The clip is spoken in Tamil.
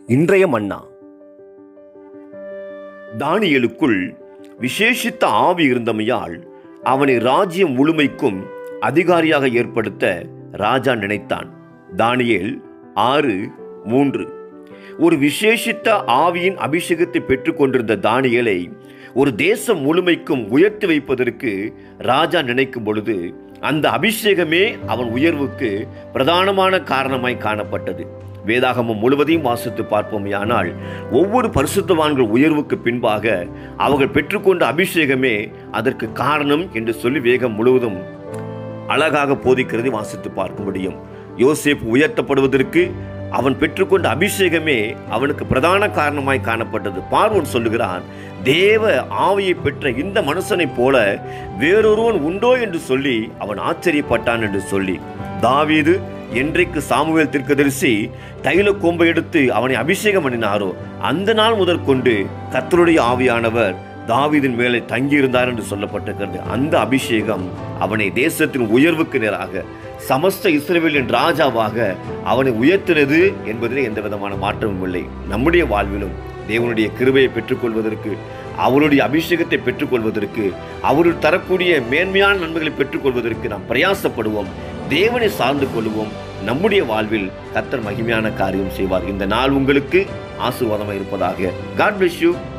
இன்றைய மன்னா தானியலுக்குள் விசேஷித்த ஆவி இருந்தமையால் அவனை ராஜ்யம் முழுமைக்கும் அதிகாரியாக ஏற்படுத்த ராஜா நினைத்தான் தானியேல் ஆறு மூன்று ஒரு விசேஷித்த ஆவியின் அபிஷேகத்தை பெற்றுக்கொண்டிருந்த தானியேலை ஒரு தேசம் முழுமைக்கும் உயர்த்தி வைப்பதற்கு ராஜா நினைக்கும் பொழுது அந்த அபிஷேகமே அவன் உயர்வுக்கு பிரதானமான காரணமாய் காணப்பட்டது வேதாகமம் முழுவதையும் வாசித்து பார்ப்போமேயானால் ஒவ்வொரு பரிசுத்தவான்கள் உயர்வுக்கு பின்பாக அவர்கள் பெற்றுக்கொண்ட அபிஷேகமே அதற்கு காரணம் என்று சொல்லி வேகம் முழுவதும் அழகாக போதிக்கிறதை வாசித்து பார்க்க முடியும் யோசேப் உயர்த்தப்படுவதற்கு அவன் பெற்றுக்கொண்ட அபிஷேகமே அவனுக்கு பிரதான காரணமாய் காணப்பட்டது பார்வோன் சொல்லுகிறான் தேவ ஆவியை பெற்ற இந்த மனுஷனைப் போல வேறொருவன் உண்டோ என்று சொல்லி அவன் ஆச்சரியப்பட்டான் என்று சொல்லி தாவீது என்றைக்கு சாமுவேல் தீர்க்கதரிசி தைல கோம்பை எடுத்து அவனை அபிஷேகம் பண்ணினாரோ அந்த நாள் முதற்கொண்டு கர்த்தருடைய ஆவியானவர் தாவீதின் மேலே தங்கியிருந்தார் என்று சொல்லப்பட்டிருக்கிறது அந்த அபிஷேகம் அவனை தேசத்தின் உயர்வுக்கு நேராக சமஸ்த இஸ்ரேலின் ராஜாவாக அவனை உயர்த்தினது என்பதிலே எந்த விதமான மாற்றமும் இல்லை நம்முடைய வாழ்விலும் தேவனுடைய கிருபையை பெற்றுக்கொள்வதற்கு அவருடைய அபிஷேகத்தை பெற்றுக்கொள்வதற்கு அவர்கள் தரக்கூடிய மேன்மையான நன்மைகளை பெற்றுக்கொள்வதற்கு நாம் பிரயாசப்படுவோம் தேவனை சார்ந்து கொள்வோம் நம்முடைய வாழ்வில் கத்தர் மகிமையான காரியம் செய்வார் இந்த நாள் உங்களுக்கு ஆசீர்வாதமாக இருப்பதாக காட் bless யூ